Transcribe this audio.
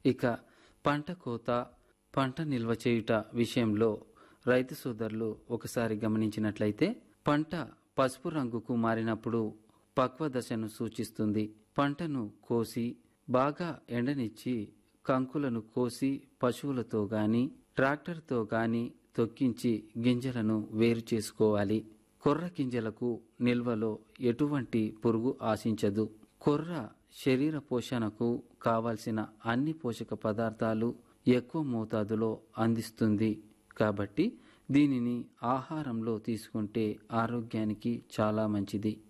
ఇక పంట కోత పంట నిల్వ చేయుట విషయంలో రైతు సోదరులు ఒకసారి గమనించినట్లయితే పంట పసుపు రంగుకు మారినప్పుడు పక్వ దశను సూచిస్తుంది పంటను కోసి బాగా ఎండనిచ్చి కంకులను కోసి పశువులతో గాని ట్రాక్టర్తో గాని తొక్కించి గింజలను వేరు చేసుకోవాలి కొర్ర గింజలకు నిల్వలో ఎటువంటి పురుగు ఆశించదు కొర్ర శరీర పోషణకు కావలసిన అన్ని పోషక పదార్థాలు ఎక్కువ మోతాదులో అందిస్తుంది కాబట్టి దీనిని ఆహారంలో తీసుకుంటే ఆరోగ్యానికి చాలా మంచిది